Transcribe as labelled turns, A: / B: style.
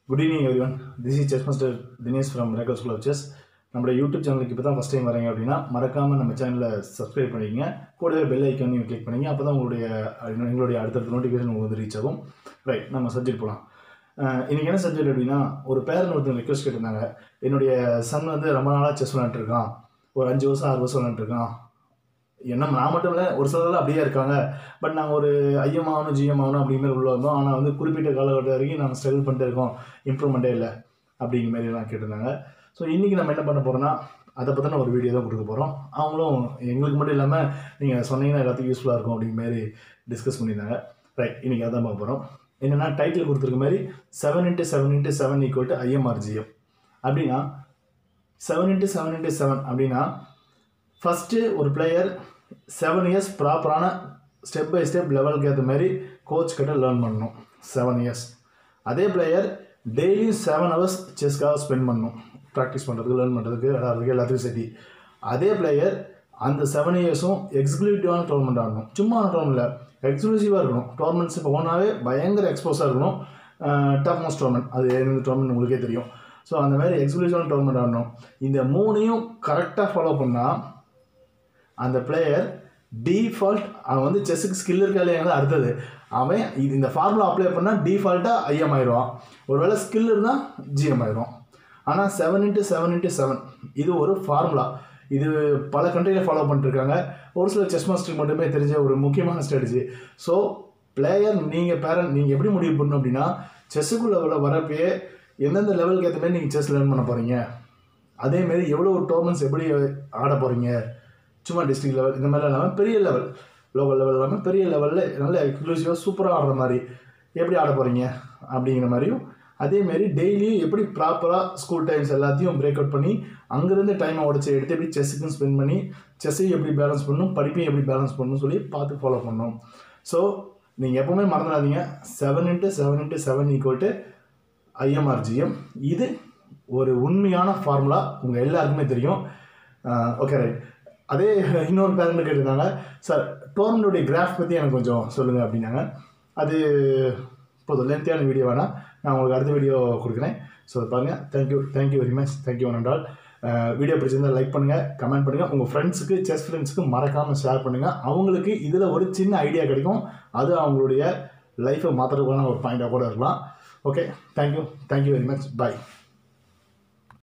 A: good evening everyone this is chess master Dinesh from ரேக்கல் school of chess நம்மளோட YouTube சேனலுக்கு இப்போ தான் ஃபஸ்ட் டைம் வரீங்க அப்படின்னா மறக்காமல் நம்ம சேனலை சப்ஸ்கிரைப் பண்ணிக்கங்க கூடவே பெல் ஐக்கான் நீங்கள் கிளிக் பண்ணிங்க அப்போ தான் உங்களுடைய அஹ், எங்களுடைய அடுத்தடுத்த நோட்டிஃபிகேஷன் உங்களுக்கு வந்து ரீச் ஆகும் ரைட் நம்ம சப்ஜெக்ட் போகலாம் இன்றைக்கி என்ன சப்ஜெக்ட் அப்படின்னா ஒரு பேரன் ஒருத்தர் ரிக்வஸ்ட் கேட்டிருந்தாங்க என்னுடைய சன் வந்து ரொம்ப நாளாக செஸ் விளாண்டுருக்கான் ஒரு அஞ்சு வருஷம் ஆறு வருஷம் விளாண்டுருக்கான் என்ன நான் மட்டும் இல்லை ஒரு சிலர்லாம் அப்படியே இருக்காங்க பட் நாங்கள் ஒரு ஐஎம் ஆகணும் ஜிஎம் ஆகணும் அப்படிங்கிற மாதிரி உள்ள வந்தோம் ஆனால் வந்து குறிப்பிட்ட காலகட்டம் வரைக்கும் நாங்கள் ஸ்ட்ரகிள் பண்ணிட்டே இருக்கோம் இம்ப்ரூவ்மெண்ட்டே இல்லை அப்படிங்கிற மாதிரி எல்லாம் கேட்டிருந்தாங்க ஸோ இன்றைக்கி நம்ம என்ன பண்ண போகிறோம்னா அதை பற்றின ஒரு வீடியோ தான் கொடுக்க போகிறோம் அவங்களும் எங்களுக்கு மட்டும் இல்லாமல் நீங்கள் சொன்னீங்கன்னா எல்லாத்துக்கும் யூஸ்ஃபுல்லாக இருக்கும் அப்படிங்கிற மாதிரி டிஸ்கஸ் பண்ணியிருந்தாங்க ரைட் இன்றைக்கி அதான் பார்க்க போகிறோம் என்னென்னா டைட்டில் கொடுத்துருக்க மாதிரி seven into seven into seven equal to IM or GM அப்படின்னா seven into seven into seven அப்படின்னா ஃபஸ்ட்டு ஒரு பிளேயர் செவன் இயர்ஸ் ப்ராப்பரான ஸ்டெப் பை ஸ்டெப் லெவலுக்கு ஏற்ற மாதிரி கோச் கிட்ட லேர்ன் பண்ணணும் செவன் இயர்ஸ் அதே பிளேயர் டெய்லியும் செவன் ஹவர்ஸ் செஸ்க்காக ஸ்பெண்ட் பண்ணணும் ப்ராக்டிஸ் பண்ணுறதுக்கு லேர்ன் பண்ணுறதுக்கு விளாட்றதுக்கு எல்லாத்துக்கும் சரி அதே பிளேயர் அந்த செவன் இயர்ஸும் எக்ஸிக்யூட்டிவான டோர்னமெண்ட் ஆடணும் சும்மா டோர்னமெண்ட் இல்லை எக்ஸ்க்ளூசிவாக இருக்கணும் டோர்னமெண்ட்ஸ் இப்போ ஒன்றாவே பயங்கர எக்ஸ்போஸாக இருக்கணும் டாப் மோஸ்ட் டோர்னமெண்ட் அது எந்த டோர்னமெண்ட் உங்களுக்கே தெரியும் ஸோ அந்த மாதிரி எக்ஸ்க்ளூசிவான டோர்னமெண்ட் ஆடணும் இந்த மூணையும் கரெக்டாக ஃபாலோ பண்ணால் அந்த பிளேயர் டிஃபால்ட் அவன் வந்து செஸ்ஸுக்கு ஸ்கில் இருக்கா இல்லையாங்கிறது அடுத்தது அவன் இது இந்த ஃபார்முலா அப்ளை பண்ணால் டிஃபால்ட்டாக ஐஎம் ஆயிடுவான் ஒருவேளை ஸ்கில் இருந்தால் ஜிஎம் ஆயிடும் ஆனால் seven into seven into seven இது ஒரு ஃபார்முலா இது பல கண்ட்ரியில் ஃபாலோ பண்ணிட்டுருக்காங்க ஒரு சில செஸ் மாஸ்டருக்கு மட்டுமே தெரிஞ்ச ஒரு முக்கியமான ஸ்ட்ராட்டஜி ஸோ பிளேயர் நீங்கள் பேரண்ட் நீங்கள் எப்படி முடிவு பண்ணணும் அப்படின்னா செஸ்ஸுக்குள்ள வரப்பயே எந்தெந்த லெவலுக்கு ஏற்ற மாதிரி நீங்கள் செஸ் லேர்ன் பண்ண போகிறீங்க அதேமாரி எவ்வளோ டோர்னமெண்ட்ஸ் எப்படி ஆட போகிறீங்க சும்மா டிஸ்ட்ரிக்ட் லெவல் இந்த மாதிரிலாம் இல்லாமல் பெரிய லெவல் லோக்கல் லெவல் இல்லாமல் பெரிய லெவலில் நல்ல எக்ஸ்க்ளூசிவாக சூப்பராக ஆடுற மாதிரி எப்படி ஆட போகிறீங்க அப்படிங்கிற மாதிரியும் அதேமாரி டெய்லியும் எப்படி ப்ராப்பராக ஸ்கூல் டைம்ஸ் எல்லாத்தையும் பிரேக் அவுட் பண்ணி அங்கேருந்து டைமை உடச்சி எடுத்து எப்படி செஸ்ஸுக்கும் ஸ்பெண்ட் பண்ணி செஸ்ஸையும் எப்படி பேலன்ஸ் பண்ணணும் படிப்பையும் எப்படி பேலன்ஸ் பண்ணணும் சொல்லி பார்த்து ஃபாலோ பண்ணணும் ஸோ நீங்கள் எப்போவுமே மறந்துடாதீங்க seven into seven into seven equal to IM or GM இது ஒரு உண்மையான ஃபார்முலா உங்கள் எல்லாருக்குமே தெரியும் ஓகே ரைட் அதே இன்னொரு பேரண்ட் கேட்டிருந்தாங்க சார் டோர்னமெண்ட்டுடைய கிராஃப் பற்றி எனக்கு கொஞ்சம் சொல்லுங்கள் அப்படின்னாங்க அது போதும் லென்த்தியான வீடியோ வேணாம் நான் உங்களுக்கு அடுத்த வீடியோ கொடுக்குறேன் ஸோ பாருங்கள் thank you thank you very much thank you one and all video பிடிச்சிருந்தால் லைக் பண்ணுங்கள் கமெண்ட் பண்ணுங்கள் உங்கள் ஃப்ரெண்ட்ஸுக்கு செஸ் ஃப்ரெண்ட்ஸுக்கு மறக்காமல் ஷேர் பண்ணுங்கள் அவங்களுக்கு இதில் ஒரு சின்ன ஐடியா கிடைக்கும் அது அவங்களுடைய லைஃப்பை மாற்றுறதுக்கான ஒரு பாயிண்டாக கூட இருக்கலாம் okay thank you thank you very much பாய்